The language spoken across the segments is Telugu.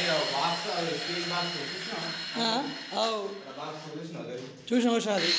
బాక్స్ స్టీల్ బాక్స్ చూసినా ఆ, అవు బాక్స్ చూసినా చూసిన ఉషా అది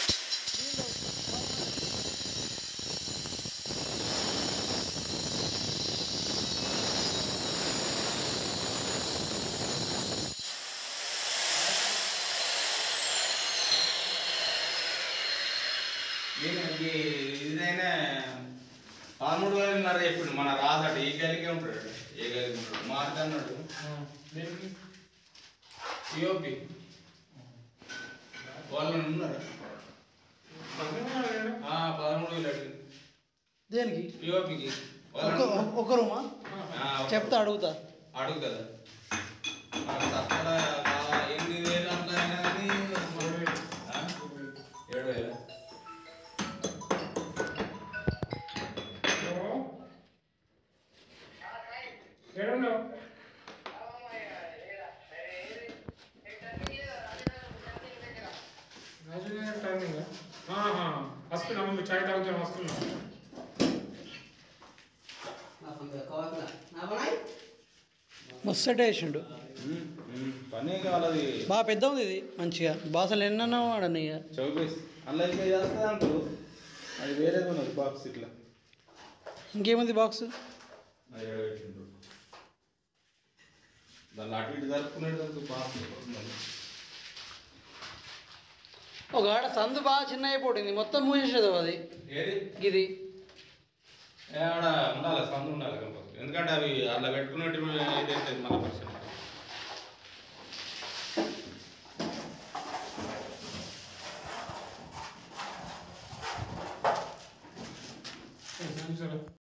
దీనికి ఇదైనా పదమూడు వేలున్నర చెప్పిండు మన రాసాడు ఈ గలికే ఉంటాడు ఏ గలికి ఉంటాడు మారుతా అన్నాడు దేనికి సిఓపి వాళ్ళు ఉన్నారు ఆ, పదమూడు వేలు అడిగింది దేనికి పిఓపికి ఒక ఒక రూమా చెప్తా అడుగుతా అడుగు కదా మనకు తక్కువ ఆ, ఎనిమిది వేలు అంతా అయినా కానీ ఆ? ఏడు వేలు ఏడున్నావు రాజుగారి టైమింగ్ వస్తున్నా ముందు చాయ్ తాగుతాను వస్తున్నా ముచ్చట వేసిండు పని కావాలి బాగా పెద్ద ఉంది ఇది మంచిగా బాసలు ఎన్నన్నా వాడని ఇక చౌబీస్ అలా ఇంకా చేస్తా అంటారు అది వేరేది ఉన్నది బాక్స్ ఇట్లా ఇంకేముంది బాక్స్ అది ఏడ పెట్టిండ్రు దాన్ని అటు ఇటు జరుపుకునేటందుకు బాక్స్ ఉన్నది. ఒక ఆడ సందు బాగా చిన్న అయిపోతుంది మొత్తం మూసేసేది అది ఏది ఇది ఆడ ఉండాలి సందు ఉండాలి కంపల్సరీ ఎందుకంటే అవి అలా పెట్టుకున్నట్టు ఏదైతే మన పరిస్థితి చూసారా